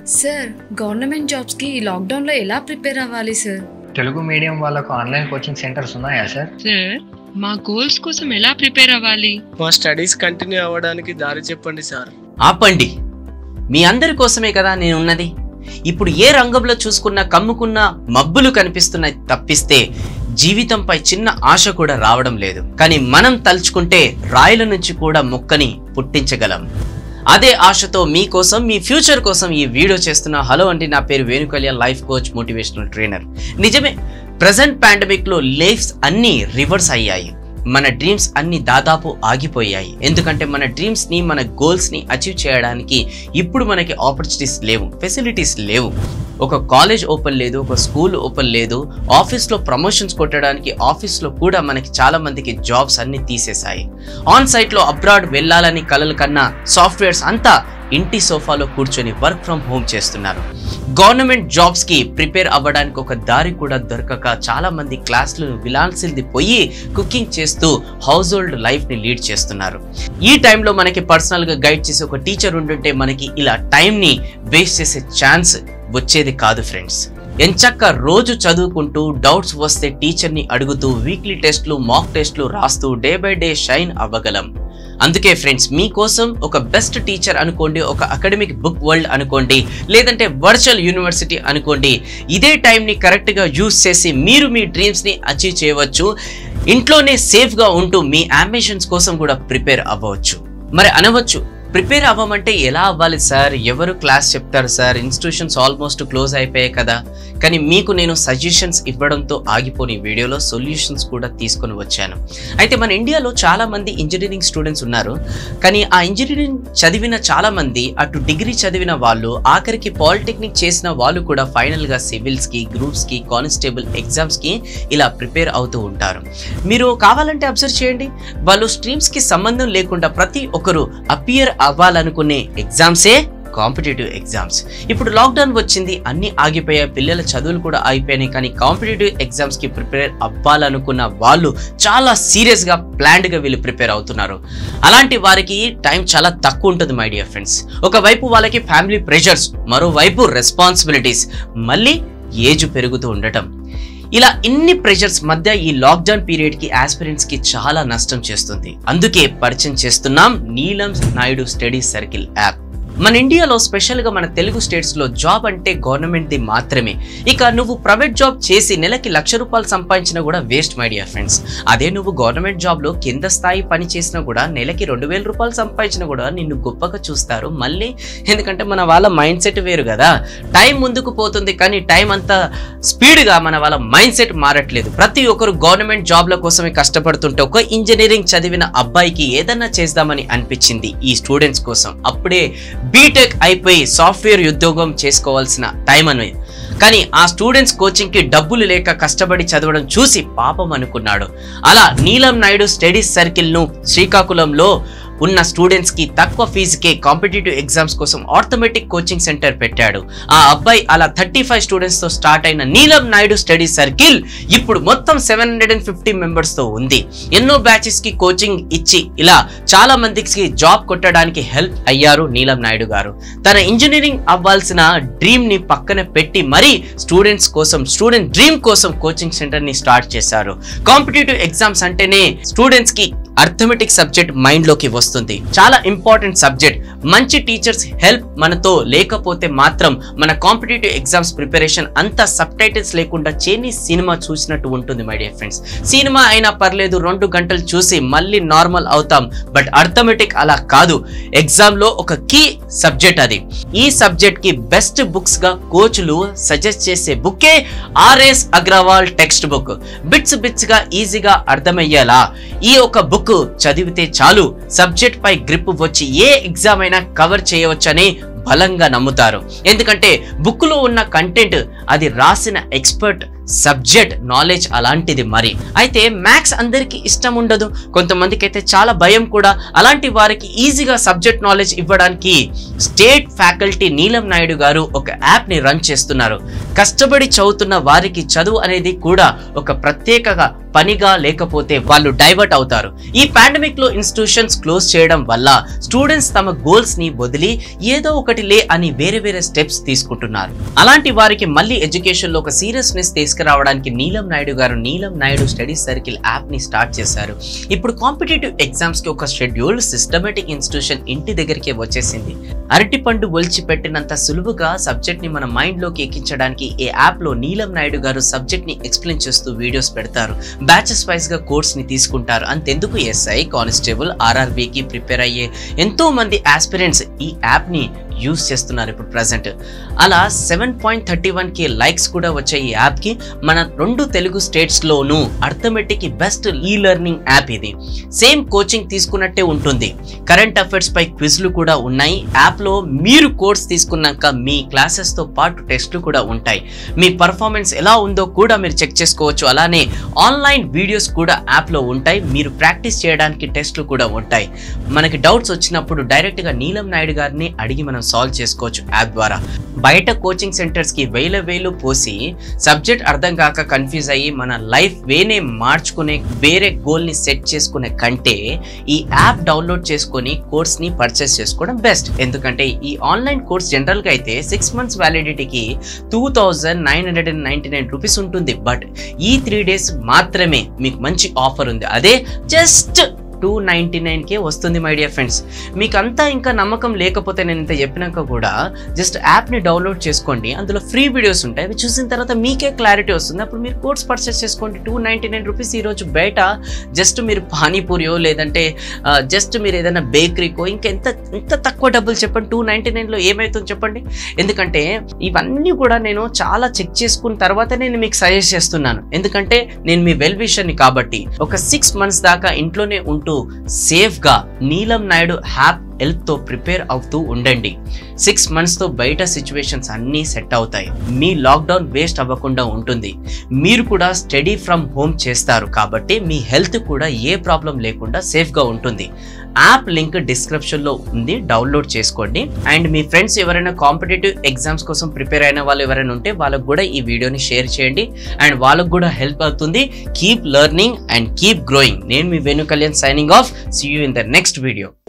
sir government జాబ్స్కి ఈ లాక్డౌన్లో ఎలా ప్రిపేర్ అవ్వాలి సార్ తెలుగు మీడియం వాళ్ళకు ఆన్లైన్ కోచింగ్ సెంటర్స్ ఉన్నాయా సార్ సార్ మా గోల్స్ కోసం ఎలా ప్రిపేర్ అవ్వాలి మా స్టడీస్ కంటిన్యూ అవ్వడానికి దారి చెప్పండి సార్ ఆపండి మీ అందరి కోసమే కదా నేను ఉన్నది ఇప్పుడు ఏ రంగంలో చూసుకున్నా కమ్ముకున్న మబ్బులు కనిపిస్తున్నాయి తప్పిస్తే జీవితంపై చిన్న ఆశ కూడా రావడం లేదు కానీ మనం తలుచుకుంటే రాయల నుంచి కూడా మొక్కని పుట్టించగలం అదే ఆశతో మీకోసం మీ ఫ్యూచర్ కోసం ఈ వీడియో చేస్తున్న హలో అండి నా పేరు Venu Kalyan life coach motivational trainer నిజమే ప్రజెంట్ పాండమిక్ లో లైఫ్స్ అన్నీ రివర్స్ అయ్యాయి మన డ్రీమ్స్ అన్ని దాదాపు ఆగిపోయాయి ఎందుకంటే మన డ్రీమ్స్ ని మన గోల్స్ ని అచీవ్ చేయడానికి ఇప్పుడు మనకి ఆపర్చునిటీస్ లేవు ఫెసిలిటీస్ లేవు ఒక కాలేజ్ ఓపెన్ లేదు ఒక స్కూల్ ఓపెన్ లేదు ఆఫీస్లో ప్రమోషన్స్ కొట్టడానికి ఆఫీస్లో కూడా మనకి చాలా మందికి జాబ్స్ అన్ని తీసేశాయి ఆన్ సైట్లో అబ్రాడ్ వెళ్ళాలని కలలు కన్నా సాఫ్ట్వేర్స్ అంతా ఇంటి సోఫాలో కూర్చొని వర్క్ ఫ్రమ్ హోమ్ చేస్తున్నారు గవర్నమెంట్ జాబ్స్ కి ప్రిపేర్ అవ్వడానికి ఒక దారి కూడా దొరకక చాలా మంది క్లాసులు విలాల్సింది పోయి కుకింగ్ చేస్తూ హౌస్ హోల్డ్ లైఫ్ ని లీడ్ చేస్తున్నారు ఈ టైంలో మనకి పర్సనల్ గా గైడ్ చేసే ఒక టీచర్ ఉంటుంటే మనకి ఇలా టైం ని వేస్ట్ చేసే ఛాన్స్ వచ్చేది కాదు ఫ్రెండ్స్ ఎంచక్క రోజు చదువుకుంటూ డౌట్స్ వస్తే టీచర్ని అడుగుతూ వీక్లీ టెస్ట్లు మాక్ టెస్ట్లు రాస్తూ డే బై డే షైన్ అవ్వగలం అందుకే ఫ్రెండ్స్ మీకోసం ఒక బెస్ట్ టీచర్ అనుకోండి ఒక అకాడమిక్ బుక్ వరల్డ్ అనుకోండి లేదంటే వర్చువల్ యూనివర్సిటీ అనుకోండి ఇదే టైంని కరెక్ట్గా యూస్ చేసి మీరు మీ డ్రీమ్స్ని అచీవ్ చేయవచ్చు ఇంట్లోనే సేఫ్గా ఉంటూ మీ అంబిషన్స్ కోసం కూడా ప్రిపేర్ అవ్వచ్చు మరి అనవచ్చు ప్రిపేర్ అవ్వమంటే ఎలా అవ్వాలి సార్ ఎవరు క్లాస్ చెప్తారు సార్ ఇన్స్టిట్యూషన్స్ ఆల్మోస్ట్ క్లోజ్ అయిపోయాయి కదా కానీ మీకు నేను సజెషన్స్ ఇవ్వడంతో ఆగిపోని వీడియోలో సొల్యూషన్స్ కూడా తీసుకొని వచ్చాను అయితే మన ఇండియాలో చాలా మంది ఇంజనీరింగ్ స్టూడెంట్స్ ఉన్నారు కానీ ఆ ఇంజనీరింగ్ చదివిన చాలా మంది అటు డిగ్రీ చదివిన వాళ్ళు ఆఖరికి పాలిటెక్నిక్ చేసిన వాళ్ళు కూడా ఫైనల్గా సివిల్స్కి గ్రూప్స్కి కానిస్టేబుల్ ఎగ్జామ్స్కి ఇలా ప్రిపేర్ అవుతూ ఉంటారు మీరు కావాలంటే అబ్జర్వ్ చేయండి వాళ్ళు స్ట్రీమ్స్కి సంబంధం లేకుండా ప్రతి ఒక్కరు అపియర్ అవ్వాలనుకునే ఎగ్జామ్సే కాంపిటేటివ్ ఎగ్జామ్స్ ఇప్పుడు లాక్డౌన్ వచ్చింది అన్ని ఆగిపోయాయి పిల్లల చదువులు కూడా ఆగిపోయినాయి కానీ కాంపిటేటివ్ ఎగ్జామ్స్కి ప్రిపేర్ అవ్వాలనుకున్న వాళ్ళు చాలా సీరియస్గా ప్లాన్డ్గా వీళ్ళు ప్రిపేర్ అవుతున్నారు అలాంటి వారికి టైం చాలా తక్కువ ఉంటుంది మై డియర్ ఫ్రెండ్స్ ఒకవైపు వాళ్ళకి ఫ్యామిలీ ప్రెషర్స్ మరోవైపు రెస్పాన్సిబిలిటీస్ మళ్ళీ ఏజ్ పెరుగుతూ ఉండటం ఇలా ఇన్ని ప్రెషర్స్ మధ్య ఈ లాక్డౌన్ పీరియడ్ కి ఆస్పిరెంట్స్ కి చాలా నష్టం చేస్తుంది అందుకే పరిచయం చేస్తున్నాం నీలం నాయుడు స్టడీ సర్కిల్ యాప్ మన ఇండియాలో స్పెషల్గా మన తెలుగు స్టేట్స్లో జాబ్ అంటే గవర్నమెంట్ది మాత్రమే ఇక నువ్వు ప్రైవేట్ జాబ్ చేసి నెలకి లక్ష రూపాయలు సంపాదించినా కూడా వేస్ట్ మై డియర్ ఫ్రెండ్స్ అదే నువ్వు గవర్నమెంట్ జాబ్లో కింద స్థాయి పని చేసినా కూడా నెలకి రెండు వేల రూపాయలు సంపాదించినా కూడా నిన్ను గొప్పగా చూస్తారు మళ్ళీ ఎందుకంటే మన వాళ్ళ మైండ్ సెట్ వేరు కదా టైం ముందుకు పోతుంది కానీ టైం అంతా స్పీడ్గా మన వాళ్ళ మైండ్ సెట్ మారట్లేదు ప్రతి ఒక్కరు గవర్నమెంట్ జాబ్ల కోసమే కష్టపడుతుంటే ఒక ఇంజనీరింగ్ చదివిన అబ్బాయికి ఏదన్నా చేద్దామని అనిపించింది ఈ స్టూడెంట్స్ కోసం అప్పుడే బీటెక్ అయిపోయి సాఫ్ట్వేర్ ఉద్యోగం చేసుకోవాల్సిన టైం అని కానీ ఆ స్టూడెంట్స్ కోచింగ్కి డబ్బులు లేక కష్టపడి చదవడం చూసి పాపం అనుకున్నాడు అలా నీలం నాయుడు స్టడీస్ సర్కిల్ను శ్రీకాకుళంలో ఉన్న స్టూడెంట్స్కి తక్కువ ఫీజుకే కాంపిటేటివ్ ఎగ్జామ్స్ కోసం ఆర్థమెటిక్ కోచింగ్ సెంటర్ పెట్టాడు ఆ అబ్బాయి అలా థర్టీ ఫైవ్ స్టూడెంట్స్తో స్టార్ట్ అయిన నీలం నాయుడు స్టడీ సర్కిల్ ఇప్పుడు మొత్తం సెవెన్ హండ్రెడ్ అండ్ ఫిఫ్టీ మెంబర్స్తో ఉంది ఎన్నో బ్యాచెస్కి కోచింగ్ ఇచ్చి ఇలా చాలా మందికి జాబ్ కొట్టడానికి హెల్ప్ అయ్యారు నీలం నాయుడు గారు తన ఇంజనీరింగ్ అవ్వాల్సిన డ్రీమ్ ని పక్కన పెట్టి మరీ స్టూడెంట్స్ కోసం స్టూడెంట్ డ్రీమ్ కోసం కోచింగ్ సెంటర్ ని స్టార్ట్ చేశారు కాంపిటేటివ్ ఎగ్జామ్స్ అంటేనే స్టూడెంట్స్ కి అర్థమెటిక్ సబ్జెక్ట్ మైండ్ లోకి వస్తుంది చాలా ఇంపార్టెంట్ సబ్జెక్ట్ మంచి టీచర్స్ హెల్ప్ మనతో లేకపోతే మాత్రం మన కాంపిటేటివ్ ఎగ్జామ్స్ ప్రిపరేషన్ అంత సబ్ టైటిల్స్ లేకుండా చేని సినిమా చూసినట్టు ఉంటుంది మై డియర్ ఫ్రెండ్స్ సినిమా అయినా పర్లేదు రెండు గంటలు చూసి మళ్ళీ నార్మల్ అవుతాం బట్ అర్థమెటిక్ అలా కాదు ఎగ్జామ్ లో ఒక కీ సబ్జెక్ట్ అది ఈ సబ్జెక్ట్ కి బెస్ట్ బుక్స్ గా కోచ్లు సజెస్ట్ చేసే బుక్కే RS Agarwal textbook bits bits గా ఈజీగా అర్థమయ్యేలా ఈ ఒక బుక్ చదివితే చాలు సబ్జెక్ట్ పై గ్రిప్ వచ్చి ఏ ఎగ్జామ్ అయినా కవర్ చేయవచ్చని బలంగా నమ్ముతారు ఎందుకంటే బుక్ లో ఉన్న కంటెంట్ అది రాసిన ఎక్స్పర్ట్ సబ్జెక్ట్ నాలెడ్జ్ అలాంటిది మరి అయితే మ్యాథ్స్ అందరికీ ఇష్టం ఉండదు కొంతమందికి అయితే చాలా భయం కూడా అలాంటి వారికి ఈజీగా సబ్జెక్ట్ నాలెడ్జ్ ఇవ్వడానికి స్టేట్ ఫ్యాకల్టీ నీలం నాయుడు గారు ఒక యాప్ని రన్ చేస్తున్నారు కష్టపడి చదువుతున్న వారికి చదువు అనేది కూడా ఒక ప్రత్యేకగా పనిగా లేకపోతే వాళ్ళు డైవర్ట్ అవుతారు ఈ పాండమిక్ లో ఇన్స్టిట్యూషన్స్ క్లోజ్ చేయడం వల్ల స్టూడెంట్స్ తమ గోల్స్ ని వదిలి ఏదో ఒకటి లే అని వేరే వేరే స్టెప్స్ తీసుకుంటున్నారు అలాంటి వారికి మళ్ళీ ఎడ్యుకేషన్ లో ఒక సీరియస్నెస్ తీసుకురావడానికి నీలం Naidu garu Neelam Naidu study circle app ని స్టార్ట్ చేశారు ఇప్పుడు కాంపిటేటివ్ ఎగ్జామ్స్ కి ఒక షెడ్యూల్ సిస్టమేటిక్ ఇన్స్టిట్యూషన్ ఇంటి దగ్గరికి వచ్చేసింది అరటిపండు ఒలిచి పెట్టినంత సులువుగా సబ్జెక్ట్ ని మన మైండ్ లోకి ఎక్కించడానికి ఈ యాప్ లో నీలం నాయుడు గారు సబ్జెక్ట్ ని ఎక్స్ప్లెయిన్ చేస్తూ వీడియోస్ పెడతారు బ్యాచెస్ వైజ్ గా కోర్స్ ని తీసుకుంటారు అంతెందుకు ఎస్ఐ కానిస్టేబుల్ ఆర్ఆర్బి కి ప్రిపేర్ అయ్యే ఎంతో మంది ఆస్పిరెంట్స్ ఈ యాప్ ని యూస్ చేస్తున్నారు ఇప్పుడు ప్రజెంట్ అలా seven point thirty one K likes కూడా వచ్చాయి ఈ యాప్ కి మన రెండు తెలుగు స్టేట్స్ లోను అర్థమెటిక్ బెస్ట్ ఈ లెర్నింగ్ యాప్ ఇది సేమ్ కోచింగ్ తీసుకున్నట్టే ఉంటుంది కరెంట్ అఫైర్స్ పై క్విజ్లు కూడా ఉన్నాయి యాప్ లో మీరు కోర్స్ తీసుకున్నాక మీ క్లాసెస్ తో పాటు టెస్ట్లు కూడా ఉంటాయి మీ పర్ఫార్మెన్స్ ఎలా ఉందో కూడా మీరు చెక్ చేసుకోవచ్చు అలానే ఆన్లైన్ వీడియోస్ కూడా యాప్ లో ఉంటాయి మీరు ప్రాక్టీస్ చేయడానికి టెస్ట్లు కూడా ఉంటాయి మనకి డౌట్స్ వచ్చినప్పుడు డైరెక్ట్ గా నీలం నాయుడు గారిని అడిగి మనం సాల్వ్ చేసుకోవచ్చు యాప్ ద్వారా బయట కోచింగ్ సెంటర్స్ కి వేల వేలు పోసి సబ్జెక్ట్ అర్థం కాక కన్ఫ్యూజ్ అయ్యి మన లైఫ్ వేనే మార్చుకునే వేరే గోల్ ని సెట్ చేసుకునే కంటే ఈ యాప్ డౌన్లోడ్ చేసుకొని కోర్స్ ని పర్చేస్ చేసుకోవడం బెస్ట్ ఎందుకంటే ఈ ఆన్లైన్ కోర్స్ జనరల్ గా అయితే సిక్స్ మంత్స్ వ్యాలిడిటీకి two thousand nine hundred and ninety nine rupees ఉంటుంది బట్ ఈ త్రీ డేస్ మాత్రమే మీకు మంచి ఆఫర్ ఉంది అదే జస్ట్ టూ నైంటీ నైన్కే వస్తుంది మై డియర్ ఫ్రెండ్స్ మీకు అంతా ఇంకా నమ్మకం లేకపోతే నేను ఇంత చెప్పినాక కూడా జస్ట్ యాప్ని డౌన్లోడ్ చేసుకోండి అందులో ఫ్రీ వీడియోస్ ఉంటాయి అవి చూసిన తర్వాత మీకే క్లారిటీ వస్తుంది అప్పుడు మీరు కోర్స్ పర్చేస్ చేసుకోండి టూ నైంటీ నైన్ రూపీస్ ఈరోజు బయట జస్ట్ మీరు పానీపూరియో లేదంటే జస్ట్ మీరు ఏదైనా బేకరీకో ఇంకా ఎంత ఎంత తక్కువ డబ్బులు చెప్పండి టూ నైంటీ నైన్లో ఏమవుతుందో చెప్పండి ఎందుకంటే ఇవన్నీ కూడా నేను చాలా చెక్ చేసుకున్న తర్వాత నేను మీకు సజెస్ట్ చేస్తున్నాను ఎందుకంటే నేను మీ వెల్ విషర్ని కాబట్టి ఒక సిక్స్ మంత్స్ దాకా ఇంట్లోనే ఉంటూ సేఫ్గా నీలం నాయుడు హ్యాప్ హెల్త్తో ప్రిపేర్ అవుతూ ఉండండి సిక్స్ మంత్స్తో బయట సిచ్యువేషన్స్ అన్నీ సెట్ అవుతాయి మీ లాక్డౌన్ వేస్ట్ అవ్వకుండా ఉంటుంది మీరు కూడా స్టడీ ఫ్రమ్ హోమ్ చేస్తారు కాబట్టి మీ హెల్త్ కూడా ఏ ప్రాబ్లం లేకుండా సేఫ్గా ఉంటుంది యాప్ లింక్ డిస్క్రిప్షన్లో ఉంది డౌన్లోడ్ చేసుకోండి అండ్ మీ ఫ్రెండ్స్ ఎవరైనా కాంపిటేటివ్ ఎగ్జామ్స్ కోసం ప్రిపేర్ అయిన వాళ్ళు ఎవరైనా ఉంటే వాళ్ళకు కూడా ఈ వీడియోని షేర్ చేయండి అండ్ వాళ్ళకు కూడా హెల్ప్ అవుతుంది keep learning and keep growing నేను మీ Venu Kalyan signing off see you in the next video